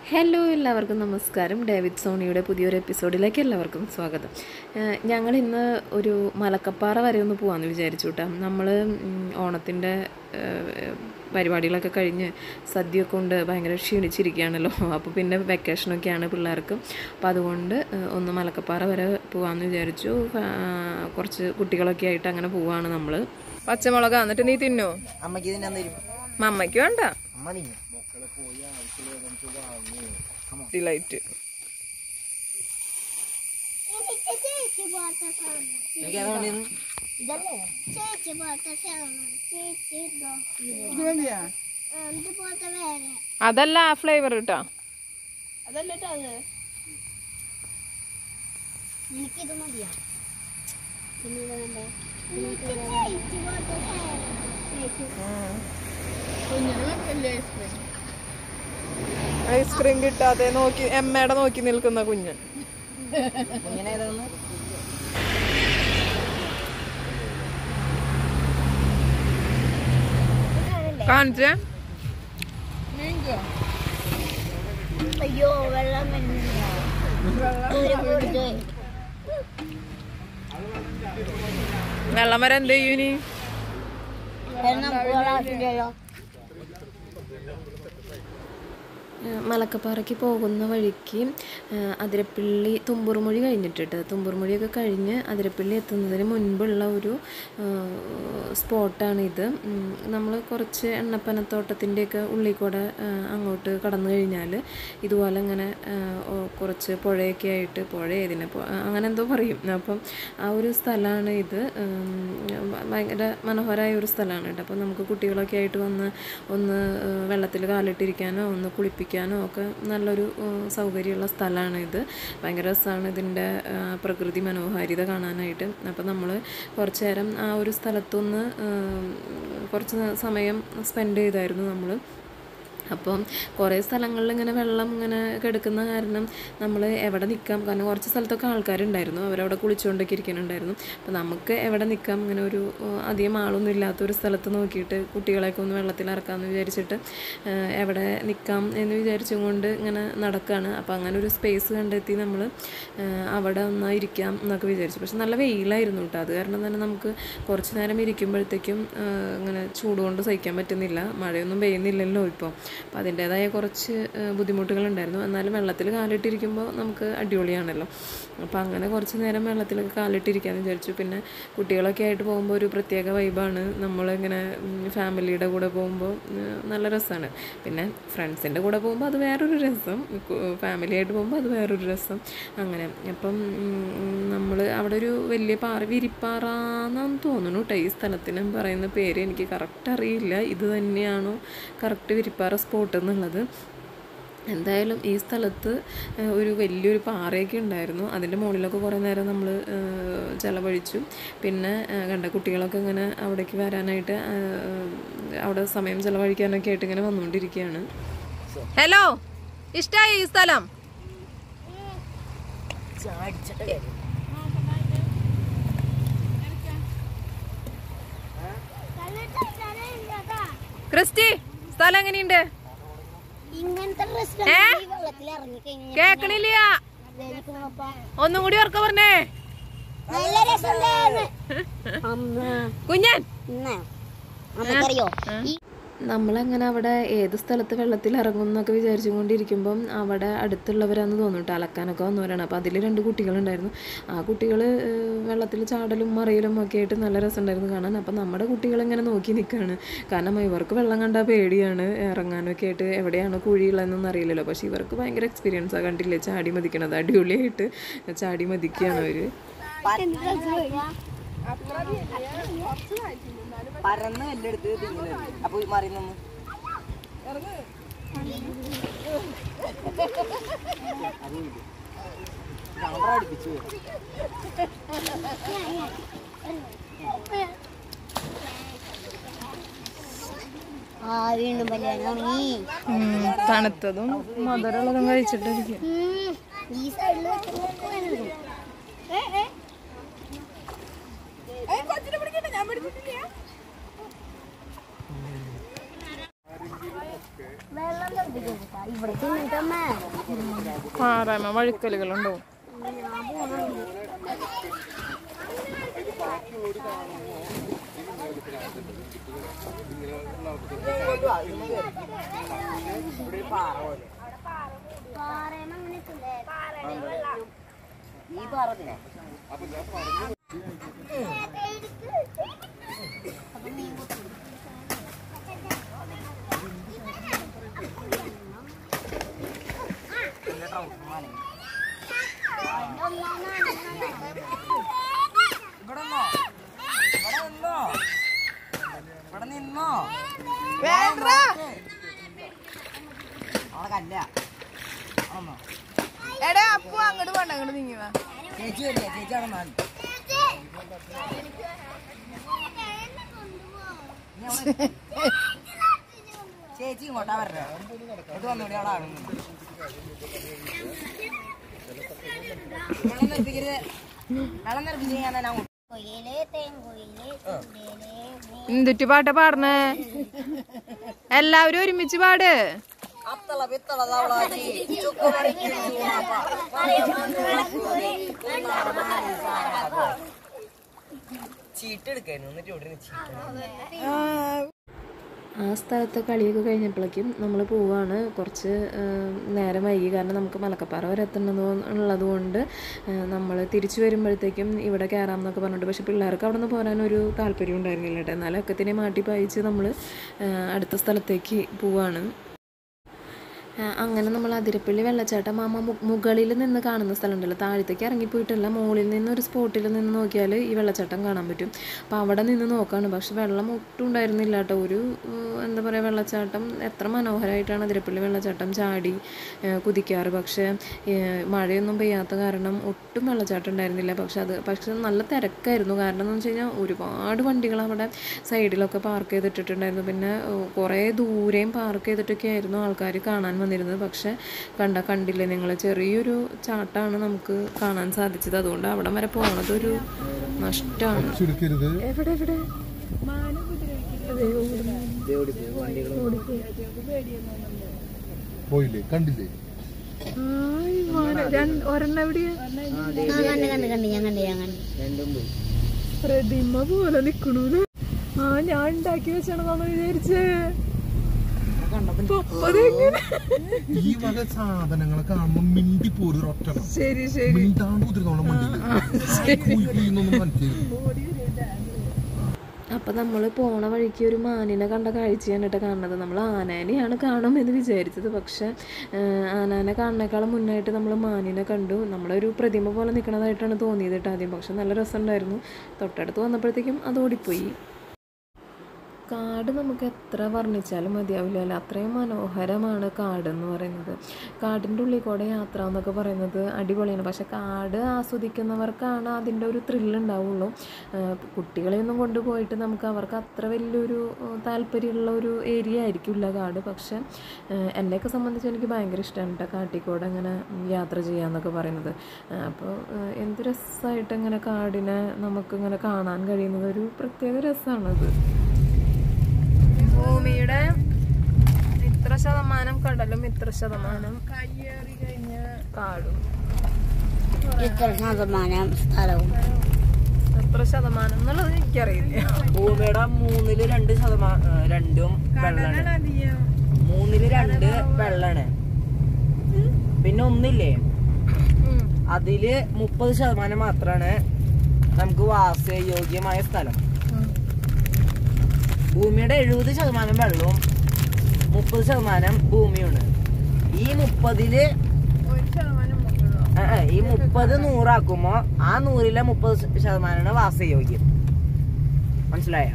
Hello എല്ലാവർക്കും നമസ്കാരം David സോണിയുടെ പുതിയൊരു എപ്പിസോഡിലേക്ക് എല്ലാവർക്കും സ്വാഗതം ഏഹ് ഞങ്ങൾ ഇന്ന് ഒരു മലക്കപ്പാറ വരെ ഒന്ന് പോകാമെന്ന് വിചാരിച്ചു കേട്ടോ നമ്മൾ ഓണത്തിൻ്റെ പരിപാടികളൊക്കെ കഴിഞ്ഞ് സദ്യയൊക്കെ കൊണ്ട് ഭയങ്കര ക്ഷീണിച്ചിരിക്കുകയാണല്ലോ അപ്പോൾ പിന്നെ വെക്കേഷനൊക്കെയാണ് പിള്ളേർക്ക് അപ്പോൾ അതുകൊണ്ട് ഏഹ് ഒന്ന് മലക്കപ്പാറ വരെ പോകാമെന്ന് വിചാരിച്ചു ഫാ- കുറച്ച് കുട്ടികളൊക്കെ ആയിട്ട് അങ്ങനെ പോവാണ് നമ്മൾ പച്ചമുളക് എന്നിട്ട് നീ തിന്നോ അമ്മക്ക് ഇതിന്റെ തരും മമ്മയ്ക്ക് വേണ്ട അമ്മ തിന്നു ഡിലൈറ്റ് എനിക്ക് അതാണ് ഇത്. ചേച്ചി പോലത്തെ സാധനം ചേച്ചി ഇതോ ഇത് പോലത്തെ വേറെ അതല്ല ആ ഫ്ലേവർ കേട്ടോ അതല്ലട്ടോ അത് എനിക്കിത് മതിയാ പിന്നീട് വേണ്ടേ ചേച്ചി പോലത്തെ ഐസ്ക്രീം കിട്ടാതെ നോക്കി എമ്മയുടെ നോക്കി നിൽക്കുന്ന കുഞ്ഞൻ കുഞ്ഞിനെ ഏതാന്ന് കാണിച്ചേ അയ്യോ വെള്ളം വരുന്നില്ല ഒരു കൊടുത്ത് വെള്ളം വരെ എന്ത് ചെയ്യും ഇനി വെള്ളം ആവശ്യമില്ലല്ലോ മലക്കപ്പാറയ്ക്ക് പോകുന്ന വഴിക്ക് ആ, അതിരപ്പള്ളി തുമ്പൂർമൊഴി കഴിഞ്ഞിട്ടിട്ട് തുമ്പൂർമൊഴിയൊക്കെ കഴിഞ്ഞ് അതിരപ്പള്ളി എത്തുന്നതിന് മുൻപുള്ള ഒരു സ്പോട്ടാണിത് നമ്മൾ കുറച്ച് എണ്ണപ്പനത്തോട്ടത്തിൻ്റെയൊക്കെ ഉള്ളിൽ കൂടെ ആ, അങ്ങോട്ട് കടന്നു കഴിഞ്ഞാൽ ഇതുപോലെ ഇങ്ങനെ ആ, ഓ, കുറച്ച് പുഴയൊക്കെ ആയിട്ട് പുഴ ഏതിനെ പോ- ആ, അങ്ങനെ എന്തോ പറയും അപ്പം ആ ഒരു സ്ഥലമാണ് ഇത് ഉം, ഭയങ്കര മനോഹരമായ ഒരു സ്ഥലമാണ് കേട്ടോ അപ്പോൾ നമുക്ക് കുട്ടികളൊക്കെ ആയിട്ട് വന്ന് ഒന്ന് വെള്ളത്തിൽ കാലിട്ടിരിക്കാനോ ഒന്ന് കുളിപ്പിക്കാനോ ഒക്കെ നല്ലൊരു ഉം, സൗകര്യമുള്ള സ്ഥലമാണ് ഇത് ഭയങ്കര രസമാണ് ഇതിൻ്റെ ആ, പ്രകൃതി മനോഹാരിത കാണാനായിട്ട് അപ്പോൾ നമ്മൾ കുറച്ച് നേരം ആ ഒരു സ്ഥലത്തൊന്ന് ഉം, കുറച്ച് സമയം സ്പെൻഡ് ചെയ്തായിരുന്നു നമ്മൾ അപ്പം കുറേ സ്ഥലങ്ങളിൽ ഇങ്ങനെ വെള്ളം ഇങ്ങനെ കിടക്കുന്ന കാരണം നമ്മൾ എവിടെ നിൽക്കാം കാരണം കുറച്ച് സ്ഥലത്തൊക്കെ ആൾക്കാരുണ്ടായിരുന്നു അവരവിടെ കുളിച്ചുകൊണ്ടൊക്കെ ഇരിക്കുന്നുണ്ടായിരുന്നു അപ്പം നമുക്ക് എവിടെ നിൽക്കാം ഇങ്ങനെ ഒരു ഏഹ്, അധികം ആളൊന്നും ഇല്ലാത്ത ഒരു സ്ഥലത്ത് നോക്കിയിട്ട് കുട്ടികളെയൊക്കെ ഒന്ന് വെള്ളത്തിൽ ഇറക്കാമെന്ന് വിചാരിച്ചിട്ട് ഏഹ്, എവിടെ നിൽക്കാം എന്ന് വിചാരിച്ചും കൊണ്ട് ഇങ്ങനെ നടക്കുകയാണ് അപ്പം അങ്ങനെ ഒരു സ്പേസ് കണ്ടെത്തി നമ്മൾ അവിടെ ഒന്ന് ഇരിക്കാം എന്നൊക്കെ വിചാരിച്ചു പക്ഷെ നല്ല വെയിലായിരുന്നു കേട്ടോ അത് കാരണം തന്നെ നമുക്ക് കുറച്ച് നേരം ഇരിക്കുമ്പോഴത്തേക്കും ഏഹ്, ഇങ്ങനെ ചൂട് കൊണ്ട് സഹിക്കാൻ പറ്റുന്നില്ല മഴയൊന്നും പെയ്യുന്നില്ലല്ലോ ഇപ്പോൾ അപ്പോൾ അതിൻ്റേതായ കുറച്ച് ഏഹ്, ബുദ്ധിമുട്ടുകളുണ്ടായിരുന്നു എന്നാലും വെള്ളത്തിൽ കാലിട്ടിരിക്കുമ്പോൾ നമുക്ക് അടിപൊളിയാണല്ലോ അപ്പോൾ അങ്ങനെ കുറച്ച് നേരം വെള്ളത്തിലൊക്കെ കാലിട്ടിരിക്കാമെന്ന് വിചാരിച്ചു പിന്നെ കുട്ടികളൊക്കെ ആയിട്ട് പോകുമ്പോൾ ഒരു പ്രത്യേക വൈബാണ് നമ്മളിങ്ങനെ ഫാമിലിയുടെ കൂടെ പോകുമ്പോൾ ഏഹ്, നല്ല രസമാണ് പിന്നെ ഫ്രണ്ട്സിൻ്റെ കൂടെ പോകുമ്പോൾ അത് വേറൊരു രസം ഫാമിലി ആയിട്ട് പോകുമ്പോൾ അത് വേറൊരു രസം അങ്ങനെ അപ്പം നമ്മൾ അവിടെ ഒരു വലിയ പാറ വിരിപ്പാറ എന്നാന്ന് തോന്നുന്നു കേട്ടോ ഈ സ്ഥലത്തിന് പറയുന്ന പേര് എനിക്ക് കറക്റ്റ് അറിയില്ല ഇത് തന്നെയാണോ കറക്റ്റ് വിരിപ്പാറ സ്പോട്ട് എന്നുള്ളത് എന്തായാലും ഈ സ്ഥലത്ത് ഏഹ്, ഒരു വലിയൊരു പാറയൊക്കെ ഉണ്ടായിരുന്നു അതിൻ്റെ മുകളിലൊക്കെ കുറേ നേരം നമ്മൾ ചിലവഴിച്ചു പിന്നെ ഏഹ്, കണ്ട കുട്ടികളൊക്കെ ഇങ്ങനെ അവിടേക്ക് വരാനായിട്ട് ഏഹ്, അവിടെ സമയം ചിലവഴിക്കാനൊക്കെ ആയിട്ട് ഇങ്ങനെ വന്നുകൊണ്ടിരിക്കുകയാണ് ഹലോ ഇഷ്ടമായി ഈ സ്ഥലം ചാടിച്ചിട്ട് കാര്യം. ക്രിസ്റ്റി സ്ഥലം എങ്ങനെയുണ്ട് ഇങ്ങനത്തെ ഡ്രസ് ഏ? വെള്ളത്തിൽ ഇറങ്ങി കഴിഞ്ഞാൽ കേക്കണില്ല ഒന്നും കൂടി ഉറക്ക പറഞ്ഞേ നല്ല രസമുണ്ടായിരുന്നു അമ്മ കുഞ്ഞൻ ഇന്ന് അമ്മക്കറിയോ ഈ നമ്മളങ്ങനെ അവിടെ ഏത് സ്ഥലത്ത് വെള്ളത്തിൽ ഇറങ്ങും എന്നൊക്കെ വിചാരിച്ചുകൊണ്ടിരിക്കുമ്പം അവിടെ അടുത്തുള്ളവരാന്ന് തോന്നുന്നു അലക്കാനൊക്കെ വന്നവരാണ് അപ്പോൾ അതിൽ രണ്ട് കുട്ടികളുണ്ടായിരുന്നു ആ കുട്ടികൾ വെള്ളത്തിൽ ചാടലും മറിയലും ഒക്കെ ആയിട്ട് നല്ല രസമുണ്ടായിരുന്നു കാണാൻ അപ്പം നമ്മുടെ കുട്ടികൾ ഇങ്ങനെ നോക്കി നിൽക്കുകയാണ് കാരണം ഇവർക്ക് വെള്ളം കണ്ടാൽ പേടിയാണ് ഇറങ്ങാനൊക്കെ ആയിട്ട് എവിടെയാണ് കുഴിയുള്ളതെന്നൊന്നും അറിയില്ലല്ലോ പക്ഷേ ഇവർക്ക് ഭയങ്കര എക്സ്പീരിയൻസാണ് കണ്ടില്ലേ ചാടി മതിക്കണത് അടിപൊളിയായിട്ട് ചാടി മതിക്കുകയാണ് അവർ പരന്ന് എല്ലെടുത്ത് തിന്നുന്നത് അപ്പൊ മറിയുന്നു അടുപ്പിച്ചു ആ വീണ്ടും പല്ലാണ് തണുത്തതും മധുരമുള്ളതും കഴിച്ചിട്ടിരിക്കും ഈ സൈഡിൽ വെക്കുന്നത് വെള്ളം തെറിപ്പിക്കും ഇവിടെ തിന്നിട്ടമ്മേ പാറമ വഴുക്കലുകളുണ്ടാവും ഇവിടെ ഒരു പാറ പോലെ പാറേമ്മ അങ്ങനെ എത്തണ്ടേ ഈ പാറ തിന്നാ എന്റെ trouser നനഞ്ഞു. ഇവിടെ നിന്നോ ഇവിടെ നിന്നോ ഇവിടെ നിന്നോ അവളെ കല്ല ആണോ എടാ അപ്പു അങ്ങോട്ട് വേണ്ട അങ്ങോട്ട് നീങ്ങുക ചേച്ചി വരില്ല ചേച്ചി അവിടെ നാല് ചേച്ചി ഇങ്ങോട്ടാ വരണേ ഇത് വന്നോടി അവിടെ ആടുന്നു വെള്ളം നിറപ്പിക്കരുത് വെള്ളം നിറപ്പിച്ച് ഞാൻ ഞാൻ അങ്ങോട്ട് കൊയിലേ തേങ്കൊയിലേ തുമ്പേലേ എന്തുറ്റ് പാട്ടാ പാടണേ എല്ലാവരും ഒരുമിച്ച് പാട് അത്തള പിത്തള തവളാച്ചി ചുക്ക് മണിക്ക് ചൂടാപ്പ. ചീട്ട് എടുക്കായിരുന്നു എന്നിട്ട് ഇവിടെ നിന്ന് ചീട്ട് ആ സ്ഥലത്തെ കളിയൊക്കെ കഴിഞ്ഞപ്പോഴേക്കും നമ്മൾ പോവാണ് കുറച്ച് ആ, നേരം വൈകി കാരണം നമുക്ക് മലക്കപ്പാറ വരെ എത്തണത് ഉള്ളത് കൊണ്ട് നമ്മൾ തിരിച്ചു വരുമ്പോഴത്തേക്കും ഇവിടെ കയറാം എന്നൊക്കെ പറഞ്ഞിട്ട് പക്ഷേ പിള്ളേർക്ക് അവിടെ നിന്ന് പോരാനൊരു താല്പര്യം ഉണ്ടായിരുന്നില്ല കേട്ടോ എന്നാലും ഒക്കത്തിനെ മാറ്റി പായിച്ച് നമ്മൾ അടുത്ത സ്ഥലത്തേക്ക് പോവാണ് ആ, അങ്ങനെ നമ്മൾ അതിരപ്പള്ളി വെള്ളച്ചാട്ടം മാമ മു- മുകളിൽ നിന്ന് കാണുന്ന സ്ഥലമുണ്ടല്ലോ താഴത്തേക്ക് ഇറങ്ങിപ്പോയിട്ടല്ല മുകളിൽ നിന്ന് ഒരു സ്പോട്ടിൽ നിന്ന് നോക്കിയാൽ ഈ വെള്ളച്ചാട്ടം കാണാൻ പറ്റും അപ്പോൾ അവിടെ നിന്ന് നോക്കാണ് പക്ഷെ വെള്ളം ഒട്ടും ഉണ്ടായിരുന്നില്ല കേട്ടോ ഒരു ഏഹ്, എന്താ പറയുക വെള്ളച്ചാട്ടം എത്ര മനോഹരമായിട്ടാണ് അതിരപ്പള്ളി വെള്ളച്ചാട്ടം ചാടി ഏഹ്, കുതിക്കാറ് പക്ഷേ ഏഹ്, മഴയൊന്നും പെയ്യാത്ത കാരണം ഒട്ടും വെള്ളച്ചാട്ടം ഉണ്ടായിരുന്നില്ല പക്ഷെ അത് പക്ഷെ നല്ല തിരക്കായിരുന്നു കാരണം എന്ന് വെച്ച് കഴിഞ്ഞാൽ ഒരുപാട് വണ്ടികൾ അവിടെ സൈഡിലൊക്കെ പാർക്ക് ചെയ്തിട്ടിട്ടുണ്ടായിരുന്നു പിന്നെ ഏഹ്, കുറേ ദൂരെയും പാർക്ക് ചെയ്തിട്ടൊക്കെ ആയിരുന്നു ആൾക്കാർ കാണാൻ വന്നിരുന്നത് പക്ഷെ കണ്ട കണ്ടില്ലേ നിങ്ങൾ ചെറിയൊരു ചാട്ടാണ് നമുക്ക് കാണാൻ സാധിച്ചത് അതുകൊണ്ട് അവിടെ വരെ പോണത് ഒരു നഷ്ടമാണ് ചുരുക്കരുത് എവിടെ എവിടെ പോയില്ലേ കണ്ടില്ലേ ഒരെണ്ണം എവിടെയാ ആ കണ്ട് കണ്ട് കണ്ട് ഞാൻ കണ്ട് ഞാൻ കണ്ട് രണ്ടും പോയി പ്രതിമ പോലെ നിക്കണൂല് ആ ഞാൻ ഉണ്ടാക്കി വെച്ചാണെന്നാണ് വിചാരിച്ചേ അതെങ്ങനെ ഈ വക സാധനങ്ങളെ കാണുമ്പോ മിണ്ടി പോരും ഒറ്റണം ശരി ശരി മിണ്ടാണ്ട് കുതിരുന്നോളം മണ്ടിയിലൊന്നും മനസ്സിലായി അപ്പം നമ്മൾ പോണ വഴിക്ക് ഒരു മാനിനെ കണ്ട കാഴ്ചയാണ് കേട്ടോ കാണുന്നത് നമ്മൾ ആനേനെയാണ് കാണുമെന്ന് വിചാരിച്ചത് പക്ഷേ ആഹ്, ആനാനെ കാണുന്നേക്കാളും മുന്നായിട്ട് നമ്മൾ മാനിനെ കണ്ടു നമ്മളൊരു പ്രതിമ പോലെ നിൽക്കണതായിട്ടാണ് തോന്നിയത് കേട്ടോ ആദ്യം പക്ഷെ നല്ല രസമുണ്ടായിരുന്നു തൊട്ടടുത്ത് വന്നപ്പോഴത്തേക്കും അത് ഓടിപ്പോയി കാട് നമുക്ക് എത്ര വർണ്ണിച്ചാലും മതിയാവില്ല അല്ല അത്രയും മനോഹരമാണ് കാട് എന്ന് പറയുന്നത് കാടിൻ്റെ ഉള്ളിൽ കൂടെ യാത്ര എന്നൊക്കെ പറയുന്നത് അടിപൊളിയാണ് പക്ഷെ കാട് ആസ്വദിക്കുന്നവർക്കാണ് അതിൻ്റെ ഒരു ത്രില്ല് ഉണ്ടാവുള്ളൂ ആഹ് കുട്ടികളെയൊന്നും കൊണ്ടുപോയിട്ട് നമുക്ക് അവർക്ക് അത്ര വലിയൊരു ആഹ് താല്പര്യമുള്ള ഒരു ഏരിയ ആയിരിക്കില്ല കാട് പക്ഷെ ആഹ് എന്നെയൊക്കെ സംബന്ധിച്ച് എനിക്ക് ഭയങ്കര ഇഷ്ടമാണ് കേട്ടോ കാട്ടിക്കൂടെ ഇങ്ങനെ യാത്ര ചെയ്യാന്നൊക്കെ പറയുന്നത് അപ്പോൾ എന്ത് രസമായിട്ട് ഇങ്ങനെ കാടിനെ നമുക്കിങ്ങനെ കാണാൻ കഴിയുന്നത് ഒരു പ്രത്യേക രസമാണത് ഭൂമിയുടെ ഇത്ര ശതമാനം കടലും ഇത്ര ശതമാനം കാടും ഇത്ര ശതമാനം സ്ഥലവും എത്ര ശതമാനം എന്നുള്ളത് എനിക്കറിയില്ല ഭൂമിയുടെ മൂന്നില് രണ്ട് ശതമാനം രണ്ടും വെള്ളാണ് മൂന്നില് രണ്ട് വെള്ളാണ് പിന്നെ ഒന്നില്ലേ ഉം. അതില് മുപ്പത് ശതമാനം മാത്രമാണ് നമുക്ക് വാസയോഗ്യമായ സ്ഥലം ഉം. ഭൂമിയുടെ എഴുപത് ശതമാനം വെള്ളവും മുപ്പത് ശതമാനം ഭൂമിയുമാണ് ഈ മുപ്പതില് ആ, ആ, ഈ മുപ്പത് നൂറാക്കുമ്പോ ആ നൂറിലെ മുപ്പത് ശതമാനമാണ് വാസയോഗ്യം മനസ്സിലായ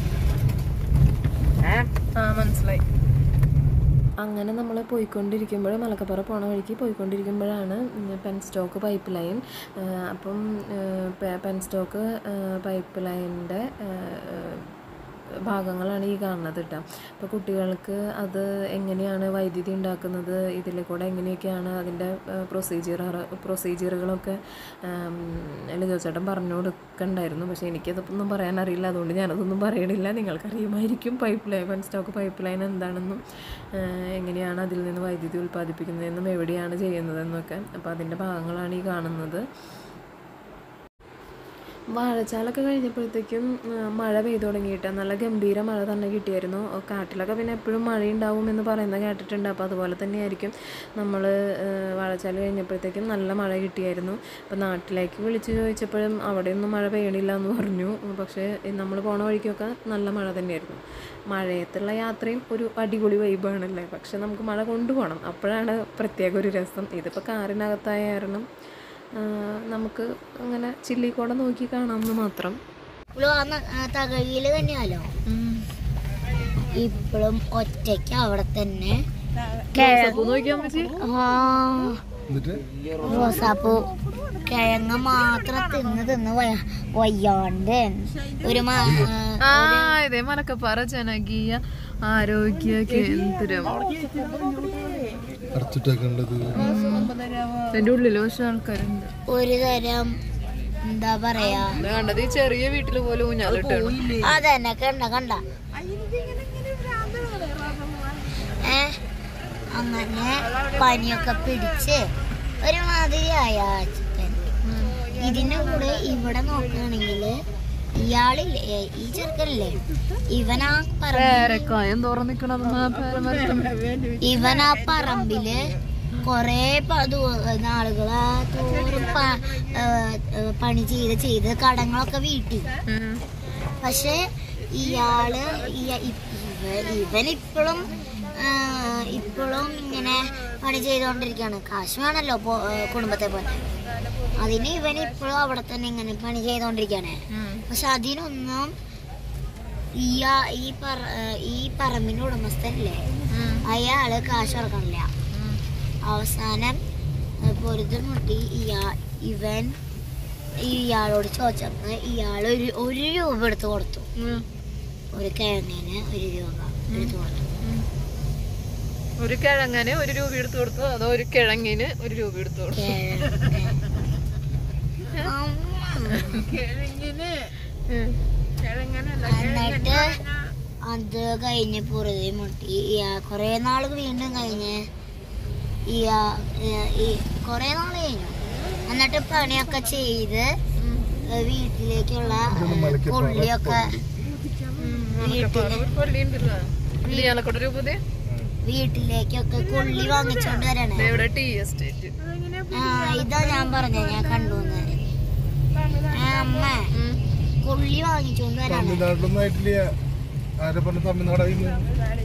ഏ ആ മനസ്സിലായി അങ്ങനെ നമ്മൾ പോയിക്കൊണ്ടിരിക്കുമ്പോൾ മലക്കപ്പാറ പോണ വഴിക്ക് പോയിക്കൊണ്ടിരിക്കുമ്പോഴാണ് ഉം, പെൻ സ്റ്റോക്ക് പൈപ്പ് ലൈൻ ആ, അപ്പം ആ, പെ- പെൻ സ്റ്റോക്ക് ആ, പൈപ്പ് ലൈനിൻ്റെ ആ, ഭാഗങ്ങളാണ് ഈ കാണുന്നത് കേട്ടോ അപ്പോൾ കുട്ടികൾക്ക് അത് എങ്ങനെയാണ് വൈദ്യുതി ഉണ്ടാക്കുന്നത് ഇതിൽ കൂടെ എങ്ങനെയൊക്കെയാണ് അതിൻ്റെ പ്രൊസീജിയർ പ്രൊസീജിയറുകളൊക്കെ ലിജോ ചേട്ടൻ പറഞ്ഞു കൊടുക്കണ്ടായിരുന്നു പക്ഷേ എനിക്കതൊന്നും പറയാൻ അറിയില്ല അതുകൊണ്ട് ഞാനതൊന്നും പറയണില്ല നിങ്ങൾക്കറിയുമായിരിക്കും pipeline one stock pipeline എന്താണെന്നും ആ, എങ്ങനെയാണ് അതിൽ നിന്ന് വൈദ്യുതി ഉൽപ്പാദിപ്പിക്കുന്നതെന്നും എവിടെയാണ് ചെയ്യുന്നതെന്നൊക്കെ അപ്പോൾ അതിൻ്റെ ഭാഗങ്ങളാണ് ഈ കാണുന്നത് വാഴച്ചാലൊക്കെ കഴിഞ്ഞപ്പോഴത്തേക്കും ആ, മഴ പെയ്തു തുടങ്ങിയിട്ട് നല്ല ഗംഭീര മഴ തന്നെ കിട്ടിയായിരുന്നു കാട്ടിലൊക്കെ പിന്നെ എപ്പോഴും മഴയുണ്ടാവും എന്ന് പറയുന്നത് കേട്ടിട്ടുണ്ട് അപ്പോൾ അതുപോലെ തന്നെയായിരിക്കും നമ്മൾ വാഴച്ചാൽ കഴിഞ്ഞപ്പോഴത്തേക്കും നല്ല മഴ കിട്ടിയായിരുന്നു അപ്പോൾ നാട്ടിലേക്ക് വിളിച്ച് ചോദിച്ചപ്പോഴും അവിടെയൊന്നും മഴ പെയ്യണില്ല എന്ന് പറഞ്ഞു പക്ഷേ നമ്മൾ പോണ വഴിക്കൊക്കെ നല്ല മഴ തന്നെയായിരുന്നു മഴയത്തുള്ള യാത്രയും ഒരു അടിപൊളി വൈബാണല്ലേ പക്ഷെ നമുക്ക് മഴ കൊണ്ടുപോകണം അപ്പോഴാണ് പ്രത്യേക ഒരു രസം ഇതിപ്പോൾ കാറിനകത്തായ കാരണം ആ, നമുക്ക് അങ്ങനെ ചില്ലിക്കൂടെ നോക്കി കാണാമെന്ന് മാത്രം ഇവള് ആ ന- ആ തകഴിയില് തന്നെയാലോ ഇപ്പോഴും ഒറ്റയ്ക്ക് അവിടെ തന്നെ ആ എന്നിട്ട് റോസാപ്പൂ കിഴങ്ങ് മാത്രം തിന്ന് തിന്ന് വയ- വയ്യാണ്ട് ഒരു മാ ആ ഇതേ മലക്കപ്പാറ ജനകീയ ആരോഗ്യ കേന്ദ്രം അടച്ചിട്ടേക്കേണ്ടത് അതിന്റെ ഉള്ളിൽ പക്ഷെ ആൾക്കാരുണ്ട് ഒരു തരം എന്താ പറയാ ഇത് കണ്ടത് ഈ ചെറിയ വീട്ടിൽ പോലും ഊഞ്ഞാലിട്ടാണ് അതന്നെ കണ്ട കണ്ട ഏ അങ്ങനെ പനിയൊക്കെ പിടിച്ച് ഒരുമാതിരിയായ ചിക്കൻ ഇതിന്റെ കൂടെ ഇവിടെ നോക്കുകയാണെങ്കിൽ ഇയാളില്ലേ ഏ, ഈ ചെറുക്കനില്ലേ ഇവനാ പറമ്പില് പേരക്കായം തുറന്നു നിക്കണത് ഇവനാ പറമ്പില് കൊറേ പ- ദൂ- നാളുകളാ തോറും പ- ഏ, ഏ, പണി ചെയ്ത് ചെയ്ത് കടങ്ങളൊക്കെ വീട്ടി പക്ഷെ ഇയാള് ഇയ- ഇ- ഇവ- ഇവൻ ഇപ്പോഴും ഇപ്പോഴും ഇങ്ങനെ പണി ചെയ്തുകൊണ്ടിരിക്കുകയാണ് കാശ് വേണമല്ലോ പോ- ഏ, കുടുംബത്തെ പോലെ അതിന് ഇവൻ ഇപ്പോഴും അവിടെ തന്നെ ഇങ്ങനെ പണി ചെയ്തുകൊണ്ടിരിക്കുകയാണ് പക്ഷെ അതിനൊന്നും ഈ ആ- ഈ പറ ഏ, ഈ പറമ്പിന്റെ ഉടമസ്ഥനില്ലേ അയാള് കാശ് ഇറക്കണില്ല അവസാനം ഏ, പൊരുത്തം മുട്ടി ഇയാ ഇവൻ ഇയാളോട് ചോദിച്ചപ്പോ ഇയാൾ ഒരു ഒരു രൂപ എടുത്ത് കൊടുത്തു ഒരു കിഴങ്ങിന് ഒരു രൂപ എടുത്ത് കൊടുത്തു ഒരു കിഴങ്ങനെ ഒരു രൂപ എടുത്തു കൊടുത്തു അതോ ഒരു കിഴങ്ങിന് ഒരു രൂപ എടുത്തു കൊടുത്തു കിഴങ്ങ്. എന്നിട്ട് അത് കഴിഞ്ഞ് പൊറുതി മുട്ടി ഇയാ കൊറേ നാള് വീണ്ടും കഴിഞ്ഞ് ഇയാ ഏ- ഈ കൊറേ നാള് കഴിഞ്ഞു എന്നിട്ട് പണിയൊക്കെ ചെയ്ത് ഏ, വീട്ടിലേക്കുള്ള ഏ, കൊള്ളിയൊക്കെ വീട്ടില് ഇയാളെക്കൂടെ രൂപതേ വീട്ടിലേക്കൊക്കെ കൊള്ളി വാങ്ങിച്ചോണ്ട് വരണേ ഇവിടെ ടീ എസ്റ്റേറ്റ് ആ ഇതാ ഞാൻ പറഞ്ഞ ഞാൻ കണ്ടു ആ അമ്മ കൊള്ളി വാങ്ങിച്ചോണ്ട് വരാണ് തമിഴ്നാട്ടിലൊന്നും ആയിട്ടില്ല ആരെ പറഞ്ഞ തമിഴ്നാടായിരുന്നു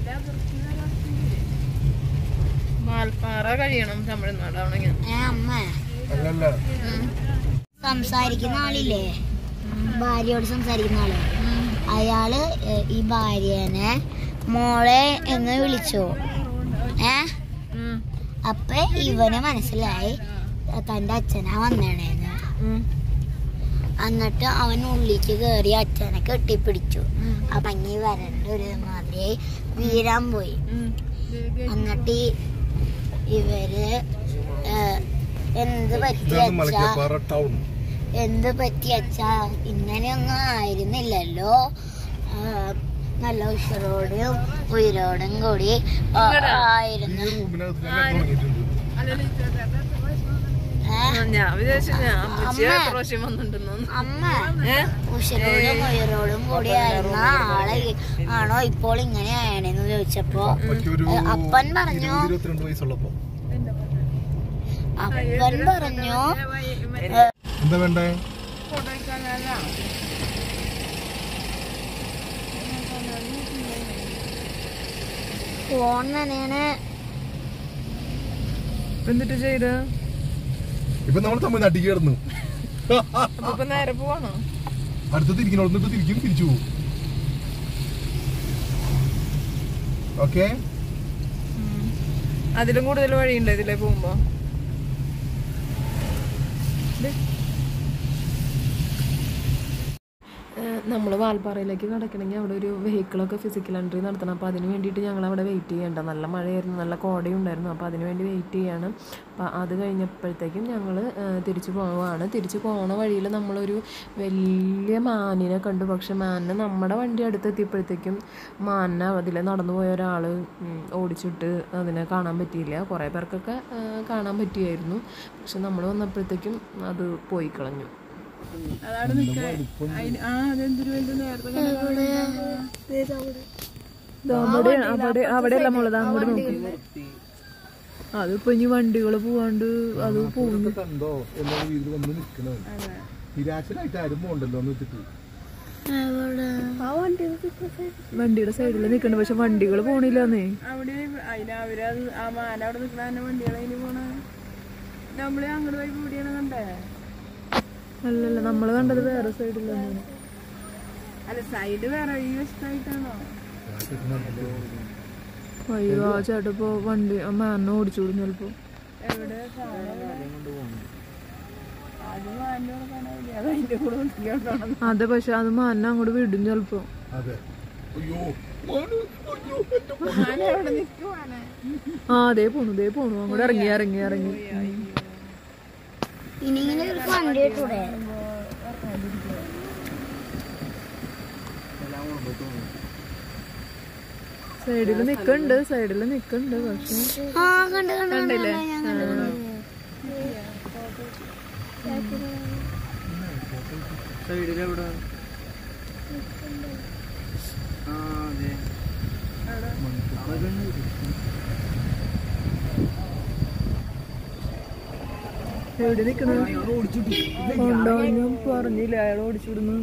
മാൽപ്പാറ കഴിയണം തമിഴ്നാടാണെങ്കിൽ ഏ അമ്മ അല്ലല്ല സംസാരിക്കുന്ന ആളില്ലേ ഭാര്യയോട് സംസാരിക്കുന്ന ആള് അയാള് ഏ, ഈ ഭാര്യനെ മോളെ എന്ന് വിളിച്ചു ഏ അപ്പൊ ഇവന് മനസ്സിലായി ഏ, തന്റെ അച്ഛനാ വന്നേണേന്ന് എന്നിട്ട് അവൻ ഉള്ളിക്ക് കയറി അച്ഛനെ കെട്ടിപ്പിടിച്ചു ആ ഭംഗി വരണ്ട ഒരു മാതിരി വീഴാൻ പോയി എന്നിട്ട് ഈ ഇവര് ഏ, എന്ത് പറ്റി ഇതാണ് അച്ഛാ മലക്കപ്പാറ ടൗൺ എന്ത് പറ്റി അച്ഛാ ഇങ്ങനെയൊന്നും ആയിരുന്നില്ലല്ലോ ആ, നല്ല ഉഷറോടും ഉയരോടും കൂടി ആ, ഈ ആയിരുന്നു റൂമിനകത്ത് ഞാൻ തുടങ്ങിയിട്ടുണ്ട് ഏ? ഞാൻ വിചാരിച്ചു ഞാൻ അമ്മച്ചി അമ്മ. പ്രാവശ്യം വന്നിട്ടുണ്ടെന്ന് അമ്മ ഉഷരോടും ഉയരോടും കൂടി ആയിരുന്ന ആളെ ആണോ ഇപ്പോൾ ഇങ്ങനെ ആയണെന്ന് ചോദിച്ചപ്പോ അപ്പയ്ക്ക് ഒരു ഏ, അപ്പൻ പറഞ്ഞു ഇരുപത് ഇരുപത്തിരണ്ട് വയസ്സുള്ളപ്പോ അപ്പൻ പറഞ്ഞു ഏ, എന്താ വേണ്ടേ ഫോൺ തന്നെയാണ് എന്നിട്ട് ചെയ്ത് ഇപ്പൊ നമ്മൾ തമിഴ്നാട്ടിലേക്ക് കിടന്നു അപ്പൊ ഇപ്പൊ നേരെ പോവാണോ അടുത്ത തിരിക്കണോടന്നിട്ട് തിരിക്കും തിരിച്ചു പോകും ഓക്കെ അതിലും കൂടുതൽ വഴിയുണ്ട് ഇതിലേ പോകുമ്പോ നമ്മൾ വാൽപ്പാറയിലേക്ക് കിടക്കണമെങ്കിൽ അവിടെ ഒരു വെഹിക്കിളൊക്കെ ഫിസിക്കൽ എൻട്രി നടത്തണം അപ്പോൾ അതിന് വേണ്ടിയിട്ട് ഞങ്ങൾ അവിടെ വെയിറ്റ് ചെയ്യേണ്ട നല്ല മഴയായിരുന്നു നല്ല കോടയും ഉണ്ടായിരുന്നു അപ്പോൾ അതിന് വേണ്ടി വെയിറ്റ് ചെയ്യാണ് അപ്പോൾ അത് കഴിഞ്ഞപ്പോഴത്തേക്കും ഞങ്ങൾ തിരിച്ചു പോവുകയാണ് തിരിച്ചു പോകുന്ന വഴിയിൽ നമ്മളൊരു വലിയ മാനിനെ കണ്ടു പക്ഷെ മാനിനെ നമ്മുടെ വണ്ടി അടുത്തെത്തിയപ്പോഴത്തേക്കും മാനിനെ അതിൽ നടന്നു പോയ ഒരാൾ ഓടിച്ചിട്ട് അതിനെ കാണാൻ പറ്റിയില്ല കുറേ പേർക്കൊക്കെ ആ, കാണാൻ പറ്റിയായിരുന്നു പക്ഷെ നമ്മൾ വന്നപ്പോഴത്തേക്കും അത് പോയി കളഞ്ഞു അതാണ് നിക്ക അയിന് ആ അതെന്തൊരു വലുത് നേരത്തെ അവിടെ അവിടെ അവിടെയല്ല മോളത് അങ്ങോട്ട് നോക്കി അതിപ്പോ ഇനി വണ്ടികൾ പോവാണ്ട് അത് പോകുന്നു കണ്ടോ എല്ലാ വീട്ടിൽ വന്ന് നിൽക്കണത് നിരാശരായിട്ട് ആരും പോണ്ടല്ലോ എന്ന് വെച്ചിട്ട് വണ്ടിയുടെ സൈഡിൽ നിക്കണ്ട് പക്ഷെ വണ്ടികൾ പോണില്ലെന്നേ അവിടെ അതിന് അവരത് ആ മാന അവിടെ നിക്കണ തന്നെ വണ്ടികളെ അതിന് പോണ നമ്മള് അങ്ങോട്ട് പോയി കൂടിയാണ് കണ്ടേ അല്ലല്ല നമ്മള് കണ്ടത് വേറെ സൈഡിലാണ് അല്ല സൈഡ് വേറെ ഈ വശത്തായിട്ടാണോ അയ്യോ ആ ചേട്ടാ ഇപ്പൊ വണ്ടി ആ മാനെ ഓടിച്ചു വിടും ചിലപ്പോ എവിടെ അത് മാനിന്റെ കൂടെ കാണാനില്ല അത് അതിന്റെ കൂടെ നിൽക്കണം അതെ പക്ഷെ അത് മാനെ അങ്ങോട്ട് വിടും ചിലപ്പോ അതെ അയ്യോ മാന്, അയ്യോ, എന്റെ മാന എവിടെ നിൽക്കുവാണ് ആ അതേ പോണു ദേ പോണു അങ്ങോട്ട് ഇറങ്ങി ഇറങ്ങി ഇറങ്ങി ഇനി ഇങ്ങനെ ഒരു വണ്ടി ഇട്ടൂടെ സൈഡിൽ നിക്കണ്ട് സൈഡിൽ നിക്കണ്ട് പക്ഷെ ആ കണ്ട് കണ്ട് കണ്ടില്ലേ ഞാൻ കണ്ടു സൈഡിലെവിടെ ആ അതെ എവിടെ നിക്കണ ഉണ്ടോ ഞാൻ പറഞ്ഞില്ല അയാൾ ഓടിച്ചു വിടുന്നു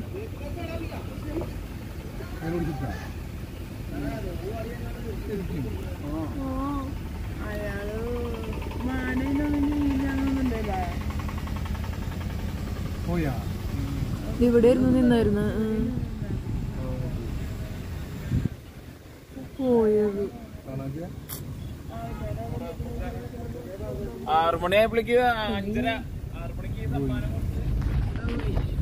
അയാള് മാനയിലൊന്നും ചെയ്യില്ലാന്നുണ്ടല്ലേ പോയാ ഇവിടെ ഇരുന്ന് നിന്നായിരുന്നു പോയത് കാണാൻ ആറുമണിയായപ്പോഴേക്ക് അഞ്ചര ആറുമണിക്ക് സമ്മാനം കൊടുത്ത്